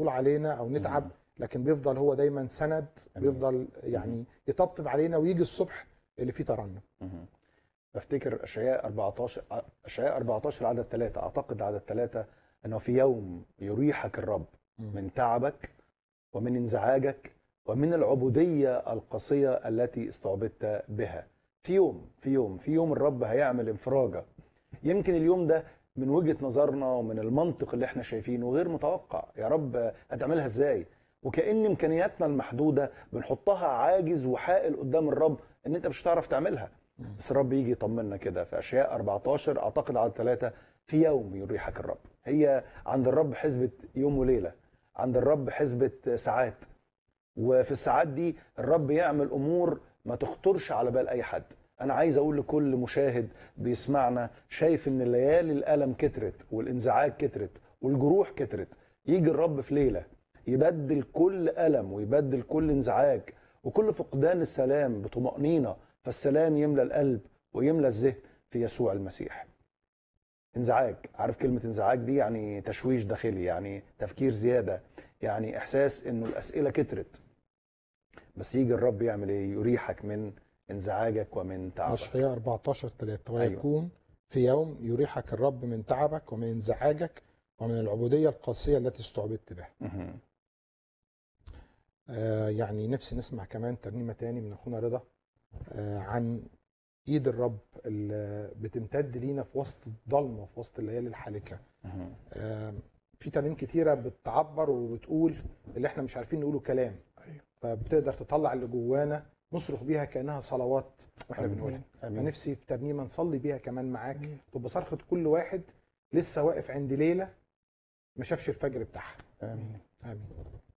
علينا او نتعب لكن بيفضل هو دايما سند أمين. بيفضل يعني يطبطب علينا ويجي الصبح اللي فيه ترنم مهم. بفتكر اشعياء 14 اشعياء 14 عدد ثلاثة اعتقد عدد ثلاثة انه في يوم يريحك الرب من تعبك ومن انزعاجك ومن العبودية القاسية التي استعبدت بها في يوم في يوم في يوم الرب هيعمل انفراجة يمكن اليوم ده من وجهة نظرنا ومن المنطق اللي احنا شايفينه غير متوقع يا رب هتعملها ازاي وكأن امكانياتنا المحدودة بنحطها عاجز وحائل قدام الرب ان انت مش هتعرف تعملها بس الرب يجي يطمنا كده في اشياء 14 اعتقد على ثلاثة في يوم يريحك الرب هي عند الرب حسبة يوم وليلة عند الرب حسبة ساعات وفي الساعات دي الرب يعمل امور ما تخطرش على بال اي حد انا عايز اقول لكل مشاهد بيسمعنا شايف ان الليالي الالم كترت والانزعاج كترت والجروح كترت يجي الرب في ليله يبدل كل الم ويبدل كل انزعاج وكل فقدان السلام بطمانينه فالسلام يملى القلب ويملى الذهن في يسوع المسيح انزعاج عارف كلمة انزعاج دي يعني تشويش داخلي يعني تفكير زيادة يعني إحساس إنه الأسئلة كترت بس يجي الرب يعمل إيه يريحك من انزعاجك ومن تعبك اشعياء 14 3 أيوة. ويكون في يوم يريحك الرب من تعبك ومن انزعاجك ومن العبوديه القاسيه التي استعبدت بها مهم. آه يعني نفسي نسمع كمان ترنيمه تاني من اخونا رضا آه عن ايد الرب اللي بتمتد لينا في وسط الضلمه وفي وسط الليالي الحالكه مهم. آه في ترانيم كتيره بتعبر وبتقول اللي احنا مش عارفين نقوله كلام أيوة. فبتقدر تطلع اللي جوانا نصرخ بيها كانها صلوات واحنا آمين. بنقولها آمين. فنفسي في ترنيمه نصلي بيها كمان معاك آمين. تبقى صرخه كل واحد لسه واقف عند ليله ما شافش الفجر بتاعها آمين امين